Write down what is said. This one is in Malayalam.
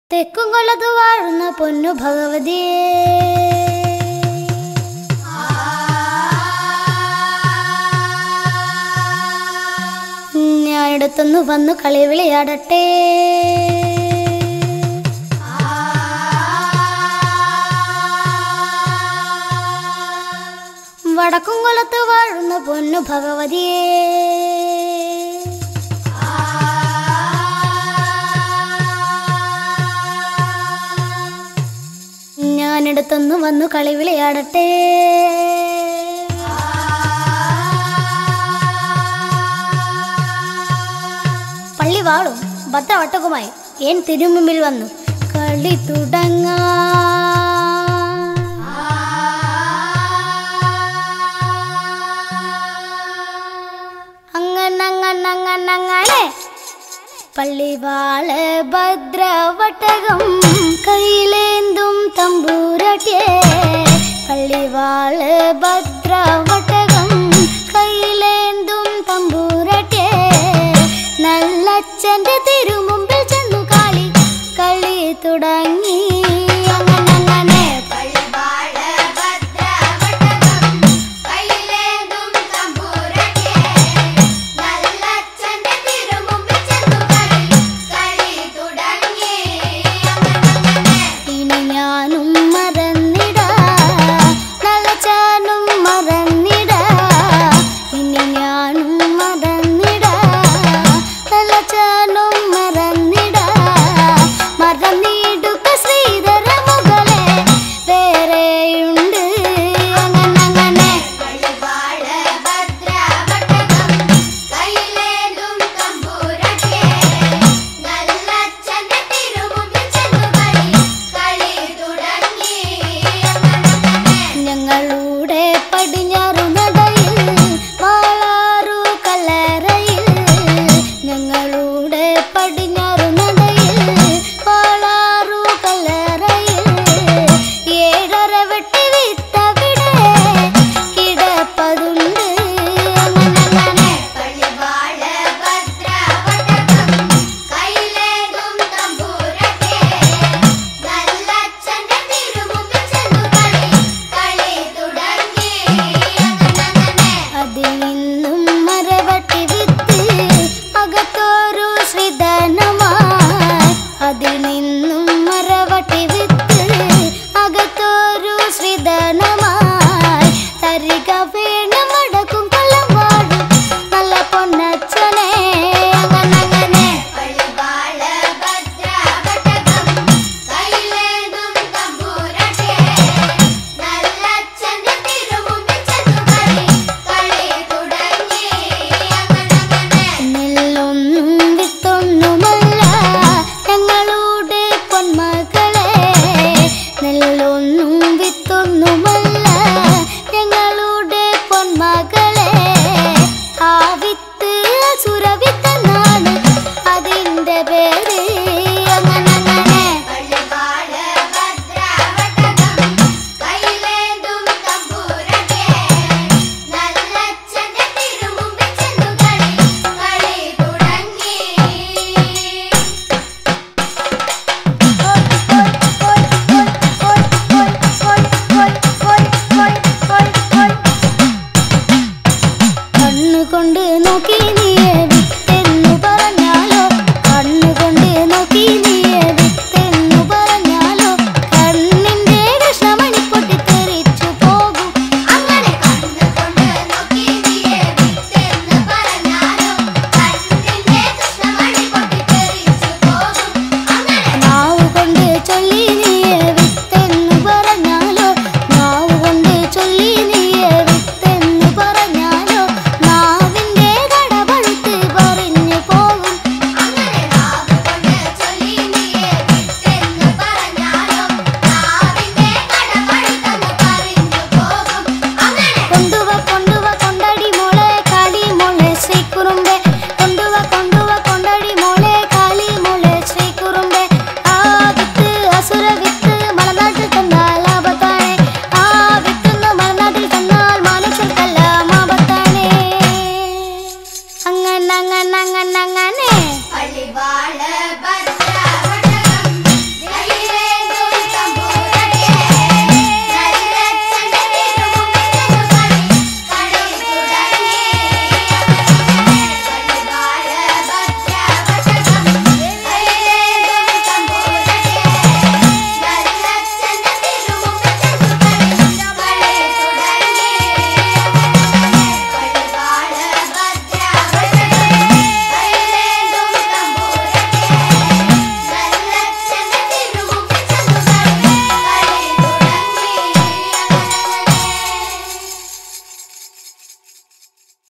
തെക്കും കൊല്ലത്ത് വാഴുന്ന പൊന്നു ഭഗവതിയേ ഞാനിടത്തൊന്നു വന്നു കളി വിളിയാടട്ടെ വടക്കും കൊല്ലത്ത് വാഴുന്ന പൊന്നു ഭഗവതിയേ ഞാനിടത്തൊന്നു വന്നു കളി വിളിയാടട്ടെ പള്ളി വാളും ഭദ്രവട്ടകുമായി എൻ തിരുമുമ്പിൽ വന്നു കളി തുടങ്ങാ അങ്ങനങ്ങനങ്ങനങ്ങനെ പള്ളിവാള് ഭദ്രവട്ടകം കയ്യിലേന്തും തമ്പൂരട്യേ പള്ളിവാള് ഭദ്രവട്ടകം കയ്യിലേന്തും തമ്പൂരട്യേ നല്ലച്ഛന്റെ തിരുമുമ്പിൽ ചെന്നു കളി കളി തുടങ്ങി അങ്ങനങ്ങനെ പള്ളിവാള് ഭദ്രവട്ടകം കയ്യിലേന്തും തമ്പുരട്ടെ നല്ലച്ഛന്റെ തിരുമുമ്പിൽ ചെന്നു കളി കളി തുടങ്ങി അങ്ങനെ ഇനി ഞാനും മറന്നിടാ നല്ലച്ചാനും മറന്നിടാ ഇനി ഞാനും മറന്നിടാ നല്ലച്ചാനും മറന്നിടാ മറന്നിടുക ശ്രീധര മുകളെ വേറെയുണ്ട് അങ്ങനെ പള്ളിവാള് ഭദ്രവട്ടകം കയ്യിലേന്തും തമ്പുരട്ടെ നല്ലച്ഛന്റെ തിരുമുമ്പിൽ ചെന്നു കളി കളി തുടങ്ങി അങ്ങനെ ഞങ്ങളുടെ പടിഞ്ഞാറു നടയിൽ വാളാറു കല്ലറയിൽ ഞങ്ങളുടെ പടിഞ്ഞാറു നടയിൽ വാളാറു കല്ലറയിൽ ഏഴര വെട്ടി വിത്തവിടെ കിടപ്പതുണ്ട് അങ്ങനെ പള്ളിവാള് ഭദ്രവട്ടകം കയ്യിലേന്തും തമ്പുരട്ടെ നല്ലച്ഛന്റെ തിരുമുമ്പിൽ ചെന്നു കളി കളി തുടങ്ങി അങ്ങനെ അതിൽ നിന്നും മരവട്ടി വിത്ത് അകത്തോരു ശ്രീധനമായി അതിൽ നിന്നും മരവട്ടി വിത്ത്